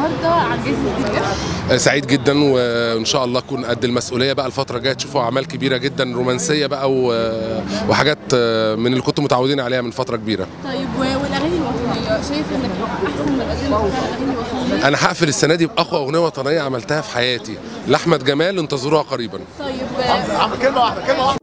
النهارده على جائزه الجيل سعيد جدا وان شاء الله اكون قد المسؤوليه بقى الفتره الجايه تشوفوا اعمال كبيره جدا رومانسيه بقى و- وحاجات من اللي كنتوا متعودين عليها من فتره كبيره طيب و- والاغاني الوطنيه شايف انك احسن من القديم بتاع الاغاني الوطنيه انا هقفل السنه دي باقوى اغنيه وطنيه عملتها في حياتي لاحمد جمال انتظروها قريبا طيب آه، كلمه واحده كلمه واحده